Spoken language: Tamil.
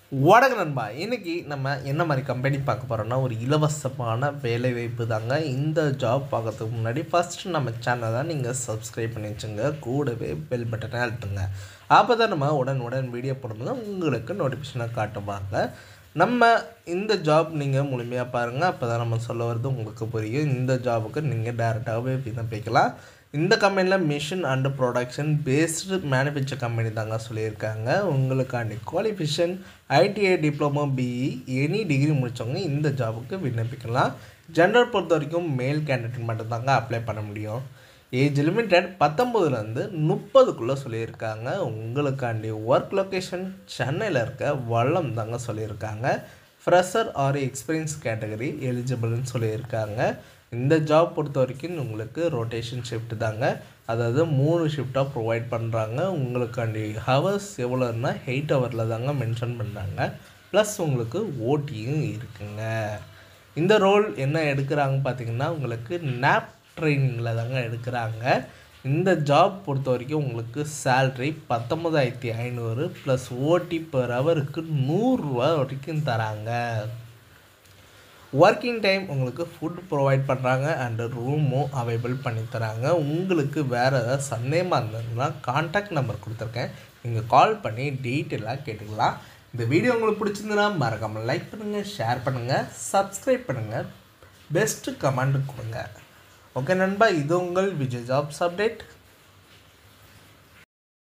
வணக்கம் நண்பா இன்னைக்கு நம்ம என்ன மாதிரி கம்பெனி பார்க்க போகிறோம்னா ஒரு இலவசமான வேலை வாய்ப்பு தாங்க இந்த ஜாப் பார்க்கறதுக்கு முன்னாடி ஃபஸ்ட்டு நம்ம சேனலை நீங்கள் சப்ஸ்கிரைப் பண்ணி வச்சுங்க கூடவே பெல் பட்டனை அழுத்துங்க அப்போ தான் நம்ம உடன் உடன் வீடியோ போடும்போது உங்களுக்கு நோட்டிஃபிகேஷனாக காட்டுவாங்க நம்ம இந்த ஜாப் நீங்கள் முழுமையாக பாருங்கள் அப்போ தான் நம்ம சொல்ல வர்றது உங்களுக்கு புரியும் இந்த ஜாபுக்கு நீங்கள் டேரெக்டாகவே விண்ணப்பிக்கலாம் இந்த கம்பெனியில் machine and production based manufacture company தாங்க சொல்லியிருக்காங்க உங்களுக்காண்டி qualification ITI diploma BE any degree முடித்தவங்க இந்த ஜாபுக்கு விண்ணப்பிக்கலாம் ஜெண்டர் பொறுத்த வரைக்கும் மேல் கேண்டிடேட் மட்டும்தாங்க அப்ளை பண்ண முடியும் ஏஜ் லிமிட்டட் பத்தொம்பதுலேருந்து முப்பதுக்குள்ளே சொல்லியிருக்காங்க உங்களுக்காண்டி ஒர்க் லொக்கேஷன் சென்னையில் இருக்க வல்லம் தாங்க சொல்லியிருக்காங்க ஃப்ரெஷர் ஆர் எக்ஸ்பீரியன்ஸ் கேட்டகரி எலிஜிபிள்னு சொல்லியிருக்காங்க இந்த ஜாப் பொறுத்த வரைக்கும் உங்களுக்கு ரொட்டேஷன் ஷிஃப்ட் தாங்க அதாவது மூணு ஷிஃப்டாக ப்ரொவைட் பண்ணுறாங்க உங்களுக்காண்டி ஹவர்ஸ் எவ்வளோன்னா எயிட் ஹவரில் தாங்க மென்ஷன் பண்ணுறாங்க ப்ளஸ் உங்களுக்கு ஓட்டியும் இருக்குங்க இந்த ரோல் என்ன எடுக்கிறாங்க பார்த்தீங்கன்னா உங்களுக்கு நேப் ட்ரைனிங்கில் தாங்க எடுக்கிறாங்க இந்த ஜாப் பொறுத்த வரைக்கும் உங்களுக்கு சேல்ரி பத்தொம்பதாயிரத்தி ஐநூறு ப்ளஸ் ஓடி பெர் ஹவருக்கு நூறுரூவா வரைக்கும் தராங்க ஒர்க்கிங் டைம் உங்களுக்கு ஃபுட் ப்ரொவைட் பண்ணுறாங்க அண்டு ரூமும் அவைலபிள் பண்ணி தராங்க உங்களுக்கு வேறு ஏதாவது சந்தேகமாக இருந்ததுன்னா காண்டாக்ட் நம்பர் கொடுத்துருக்கேன் நீங்கள் கால் பண்ணி டீட்டெயிலாக கேட்டுக்கலாம் இந்த வீடியோ உங்களுக்கு பிடிச்சிருந்ததுன்னா மறக்காமல் லைக் பண்ணுங்கள் ஷேர் பண்ணுங்கள் சப்ஸ்கிரைப் பண்ணுங்கள் பெஸ்ட்டு கமெண்ட் கொடுங்க ஓகே நண்பா இது உங்கள் விஜய் ஜாப்ஸ் அப்டேட்